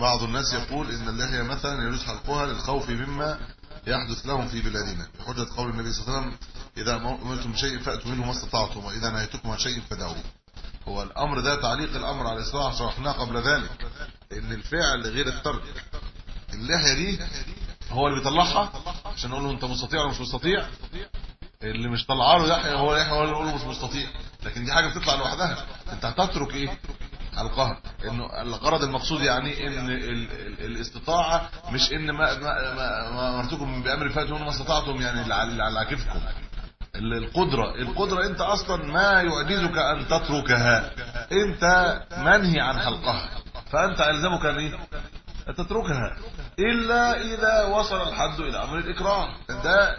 بعض الناس يقول ان اللحيه مثلا يجوز حلقها للخوف مما يحدث لهم في بلادنا بحجه قول النبي صلى الله عليه وسلم اذا امرتم بشيء فاتوا منه ما استطعتم واذا نهيتكم عن شيء فدعوه هو الامر ده تعليق الامر على الاصلاح شرحناه قبل ذلك ان الفعل غير الترك اللحيه دي هو اللي بيطلعها عشان نقول له انت مستطيع ولا مش مستطيع اللي مش طلع له يحيى هو يحيى هو اللي يقول له مش مستطيع لكن دي حاجه بتطلع لوحدها انت هتترك ايه حلقها انه الغرض المقصود يعني ان ال ال الاستطاعه مش ان ما ما, ما امرتكم بامر فاتوا ما استطعتم يعني على عكفكم القدره القدره انت اصلا ما يعجزك ان تتركها انت منهي عن حلقها فانت الزمك ان ايه تتركها الا اذا وصل الحد الى امر الاكراه ده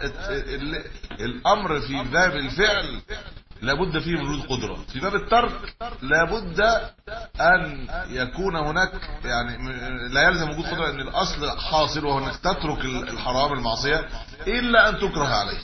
الامر في باب الفعل لابد فيه من وجود قدره في باب الترك لابد ان يكون هناك يعني لا يلزم وجود قدره ان الاصل حاصل وهو انك تترك الحرام المعصيه الا ان تكره عليه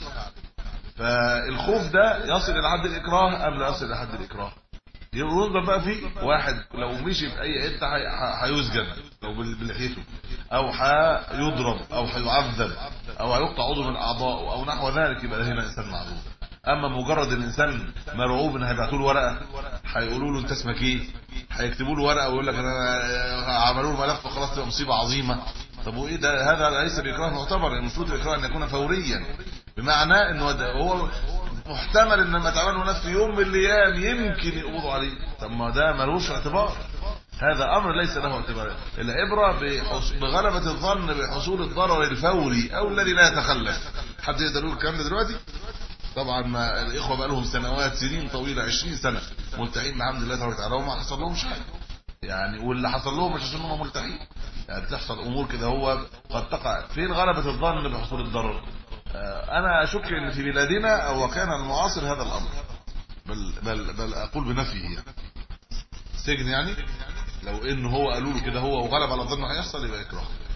فالخوف ده يصل الى حد الاكراه ام لا يصل الى حد الاكراه ينظر بقى في واحد لو مشي في اي حته هيسجن لو بلحيته او هيضرب او هيعذب او هيقطع عضو من اعضائه او نحو ذلك يبقى هنا انسان معذور اما مجرد الانسان مرعوب ان هيبعتوا له ورقه هيقولوا له انت اسمك ايه هيكتبوا له ورقه ويقول لك انا عملوا له ملف وخلاص تبقى مصيبه عظيمه طب وايه ده هذا ليس باكراه معتبر المفروض الاكراه ان يكون فوريا بمعنى انه هو محتمل ان لما تعملوا ناس في يوم من الايام يمكن يقبضوا عليه طب ما ده ملوش اعتبار هذا امر ليس له اعتبار العبره بغلبه الظن بحصول الضرر الفوري او الذي لا يتخلف حد يقدر يقول الكلام ده دلوقتي طبعا ما الاخوه بقى لهم سنوات سنين طويله 20 سنه ملتحين الحمد لله تبارك وتعالى وما حصل لهمش حاجه يعني واللي حصل لهم مش عشان هم ملتحين يعني بتحصل امور كده هو قد تقع فين غلبه الظن بحصول الضرر انا اشك ان في بلادنا او كان المعاصر هذا الامر بل بل بل اقول بنفيه سجن يعني لو ان هو قالوا له كده هو وغلب على الظن هيحصل يبقى يكره